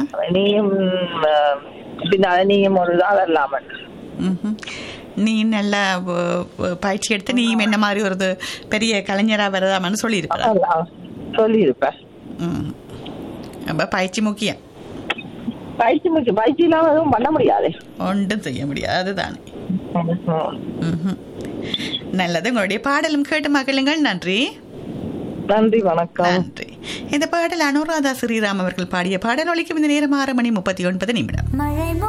நீயும் அஹ், பின்னால நீயும் ஒரு இதாக இல்லாமல் ம்ஹும். நீ நல்லா வ- வ- பயிற்சி எடுத்து நீயும் என்ன மாதிரி ஒரு இது பெரிய கலைஞரா வரதாமன்னு சொல்லியிருப்பா அதான் சொல்லியிருப்பேன் ம் அப்ப பயிற்சி முக்கியம் பயிற்சி முக்கியம் பயிற்சி இல்லாம எதுவும் பண்ண முடியாது ஒன்றும் செய்ய முடியாது அதுதானே ம்ஹும். நல்லது உங்களுடைய பாடலும் கேட்டு மகிழுங்கள் நன்றி நன்றி வணக்கம் நன்றி இந்த பாடல் அனுராதா ஸ்ரீராம் அவர்கள் பாடிய பாடல் ஒலிக்கும் இந்த நேரம் ஆறு மணி முப்பத்தி ஒன்பது நிமிடம் மழை